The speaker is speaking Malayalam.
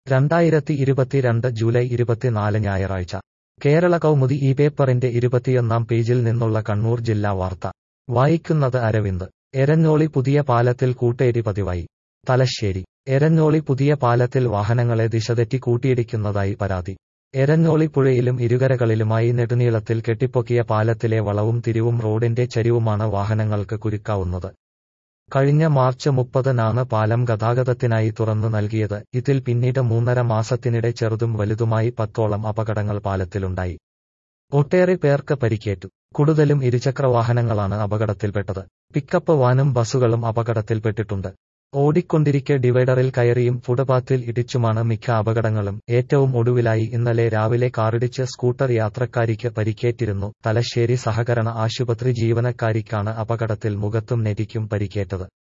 രണ്ടായിരത്തി ഇരുപത്തിരണ്ട് ജൂലൈ ഇരുപത്തിനാല് ഞായറാഴ്ച കേരള കൗമുദി ഈ പേപ്പറിന്റെ ഇരുപത്തിയൊന്നാം പേജിൽ നിന്നുള്ള കണ്ണൂർ ജില്ലാ വാർത്ത വായിക്കുന്നത് അരവിന്ദ് എരഞ്ഞോളി പുതിയ പാലത്തിൽ കൂട്ടേരി പതിവായി തലശ്ശേരി എരഞ്ഞോളി പുതിയ പാലത്തിൽ വാഹനങ്ങളെ ദിശതെറ്റി കൂട്ടിയിടിക്കുന്നതായി പരാതി എരഞ്ഞോളി പുഴയിലും ഇരുകരകളിലുമായി നെടുനീളത്തിൽ കെട്ടിപ്പൊക്കിയ പാലത്തിലെ വളവും തിരിവും റോഡിന്റെ ചരിവുമാണ് വാഹനങ്ങൾക്ക് കുരുക്കാവുന്നത് കഴിഞ്ഞ മാർച്ച് മുപ്പതിനാണ് പാലം ഗതാഗതത്തിനായി തുറന്നു നൽകിയത് ഇതിൽ പിന്നീട് മൂന്നര മാസത്തിനിടെ ചെറുതും വലുതുമായി പത്തോളം അപകടങ്ങൾ പാലത്തിലുണ്ടായി ഒട്ടേറെ പേർക്ക് പരിക്കേറ്റു കൂടുതലും ഇരുചക്രവാഹനങ്ങളാണ് അപകടത്തിൽപ്പെട്ടത് പിക്കപ്പ് വാനും ബസ്സുകളും അപകടത്തിൽപ്പെട്ടിട്ടുണ്ട് ഓടിക്കൊണ്ടിരിക്കെ ഡിവൈഡറിൽ കയറിയും ഫുട്പാത്തിൽ ഇടിച്ചുമാണ് മിക്ക അപകടങ്ങളും ഏറ്റവും ഒടുവിലായി ഇന്നലെ രാവിലെ കാറിടിച്ച് സ്കൂട്ടർ യാത്രക്കാരിക്ക് പരിക്കേറ്റിരുന്നു തലശ്ശേരി സഹകരണ ആശുപത്രി ജീവനക്കാരിക്കാണ് അപകടത്തിൽ മുഖത്തും നെറ്റിക്കും പരിക്കേറ്റത്